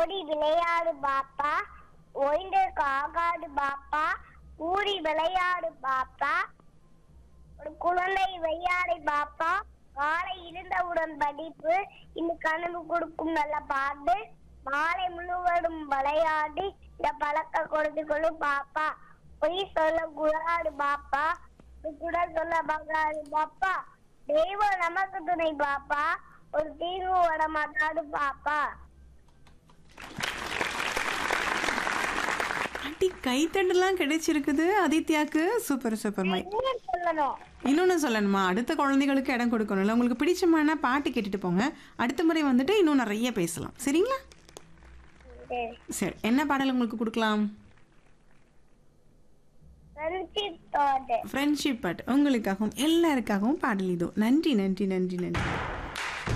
ஓடி விளையாடு பாப்பா ஓய்ந்தற்கு ஆகாது பாப்பா ஊறி விளையாடு பாப்பா ஒரு குழந்தை வையாடை பாப்பா காலை இருந்தவுடன் படிப்பு இந்த கனவு கொடுக்கும் நல்ல பாட்டு மாலை முழுவதும் விளையாடி இந்த பழக்க கொடுத்து கொடு பாப்பா பொய் சொல்ல குழாடு பாப்பா கூட சொல்ல பகாது பாப்பா தெய்வம் நமக்கு துணை பாப்பா ஒரு தீர்வு வர மாட்டாது பாப்பா அடி கைத்தட்டெல்லாம் கிடைச்சிருக்குது ஆதித்யாக்கு சூப்பர் சூப்பர் மை என்ன சொல்லணும் இன்னொன்று சொல்லணுமா அடுத்த குழந்தைகளுக்கு இடம் கொடுக்கணும்ல உங்களுக்கு பிடிச்சமான பாட்டு கேட்டுட்டு போங்க அடுத்த முறை வந்துட்டு இன்னும் நிறைய பேசலாம் சரிங்களா சரி சரி என்ன பாடல் உங்களுக்கு கொடுக்கலாம் ஃப்ரெண்ட்ஷிப் தாட் ஃப்ரெண்ட்ஷிப் பாட்டு உங்களுக்காகவும் எல்லாருக்காகவும் பாடல் இதோ நன்றி நன்றி நன்றி நன்றி